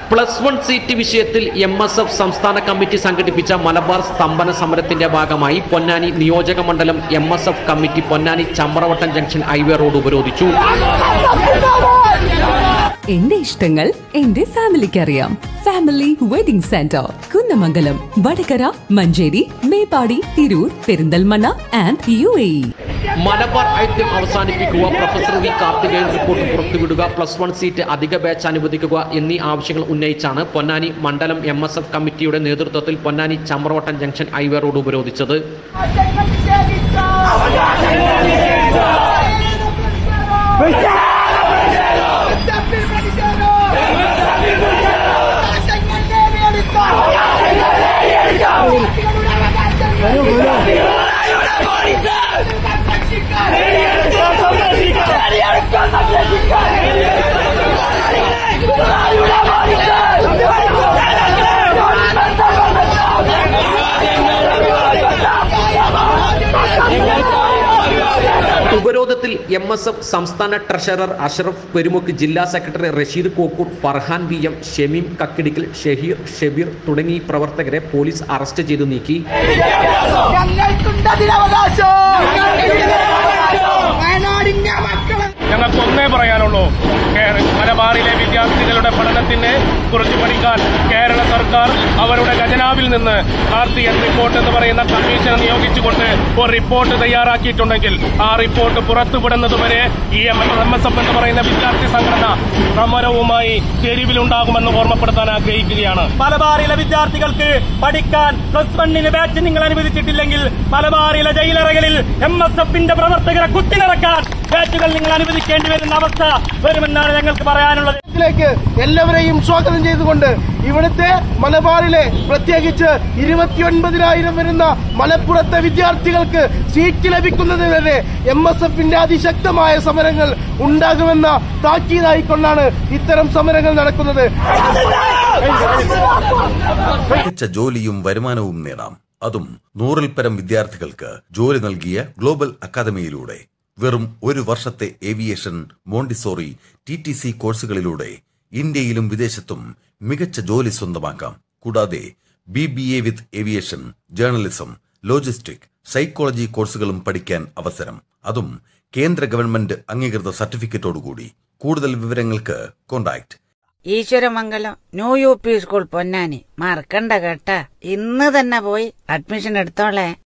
plus one seat വിഷയത്തിൽ M S F സംസ്ഥാന committee സംഘടിപ്പിച്ച മലബാർ സ്തംഭന സമരത്തിന്റെ ഭാഗമായി പൊന്നാനി നിയോജക മണ്ഡലം M S F committee Ponnani Chamravattam junction highway road ഉപരോധിച്ചു എന്റെ ഇഷ്ടങ്ങൾ എന്റെ ഫാമിലിക്ക് അറിയാം family wedding centre Kunnamangalam Vadakara Manjeri Meppadi Tirur Perinthalmanna and U A Malabar ഐക്യം അവസാനിപ്പിക്കുക പ്രൊഫസർ വി കാർത്തികേയൻ റിപ്പോർട്ട് പുറത്തുവിടുക പ്ലസ് വൺ സീറ്റ് അധിക ബാച്ച് അനുവദിക്കുക എന്നീ ആവശ്യങ്ങൾ ഉന്നയിച്ചാണ് പൊന്നാനി മണ്ഡലം എം എസ് എഫ് കമ്മിറ്റിയുടെ നേതൃത്വത്തിൽ Ponnani Chamravattam junction highway road ഉപരോധിച്ചത് ഉപരോധത്തിൽ എം എസ് എഫ് സംസ്ഥാന ട്രഷറർ അഷറഫ് പെരുമുക്ക് ജില്ലാ secretary Rasheed Kokkur Farhan V M Shameem Kakkidikkal Shaheer Shabeer തുടങ്ങി പ്രവർത്തകരെ പോലീസ് അറസ്റ്റ് ചെയ്തു നീക്കി ഞങ്ങൾക്കുണ്ട് അതിനവകാശം വയനാടിന്റെ മക്കളെ ഞങ്ങൾക്ക് ഒന്നേ പറയാനുള്ളൂ കേര- മലബാറിലെ വിദ്യാർത്ഥികളുടെ പഠനത്തിന് കുറിച്ച് പഠിക്കാൻ കേരള സർക്കാർ അവരുടെ ഖജനാവിൽ നിന്ന് കാർത്തികൻ റിപ്പോർട്ട് എന്ന് പറയുന്ന കമ്മീഷനെ നിയോഗിച്ചുകൊണ്ട് ഒരു റിപ്പോർട്ട് തയ്യാറാക്കിയിട്ടുണ്ടെങ്കിൽ ആ റിപ്പോർട്ട് പുറത്തുവിടുന്നതുവരെ ഈ എം എസ് എഫ് എന്ന് പറയുന്ന വിദ്യാർത്ഥി സംഘടന സമരവുമായി തെരുവിലുണ്ടാകുമെന്ന് ഓർമ്മപ്പെടുത്താൻ ആഗ്രഹിക്കുകയാണ് മലബാറിലെ വിദ്യാർത്ഥികൾക്ക് പഠിക്കാൻ പ്ലസ് വണ്ണിന് ബാച്ച് നിങ്ങൾ അനുവദിച്ചിട്ടില്ലെങ്കിൽ മലബാറിലെ ജയിലറകളിൽ എം എസ് എഫിന്റെ പ്രവർത്തകരെ കുത്തിനിറക്കാൻ ബാച്ചുകൾ നിങ്ങൾ അനുവദിക്കേണ്ടി വരുന്ന അവസ്ഥ വരുമെന്നാണ് ഞങ്ങൾക്ക് പറയാനുള്ളത് ിലേക്ക് എല്ലാവരെയും സ്വാഗതം ചെയ്തുകൊണ്ട് ഇവിടുത്തെ മലബാറിലെ പ്രത്യേകിച്ച് ഇരുപത്തിയൊൻപതിനായിരം വരുന്ന മലപ്പുറത്തെ വിദ്യാർത്ഥികൾക്ക് സീറ്റ് ലഭിക്കുന്നത് വരെ എം എസ് എഫിന്റെ അതിശക്തമായ സമരങ്ങൾ ഉണ്ടാകുമെന്ന താക്കീതായിക്കൊണ്ടാണ് ഇത്തരം സമരങ്ങൾ നടക്കുന്നത് മികച്ച ജോലിയും വരുമാനവും നേടാം അതും നൂറിൽ പരം വിദ്യാർത്ഥികൾക്ക് ജോലി നൽകിയ ഗ്ലോബൽ അക്കാദമിയിലൂടെ വെറും ഒരു വർഷത്തെ aviation Montessori T T C കോഴ്സുകളിലൂടെ ഇന്ത്യയിലും വിദേശത്തും മികച്ച ജോലി സ്വന്തമാക്കാം കൂടാതെ B B A with aviation journalism logistic psychology കോഴ്സുകളും പഠിക്കാൻ അവസരം അതും കേന്ദ്ര ഗവൺമെന്റ് അംഗീകൃത സർട്ടിഫിക്കറ്റോടുകൂടി കൂടുതൽ വിവരങ്ങൾക്ക് contact Eswaramangalam new U P school Ponnani മറക്കണ്ട കേട്ടാ ഇന്ന് തന്നെ പോയി അഡ്മിഷൻ എടുത്തോളേ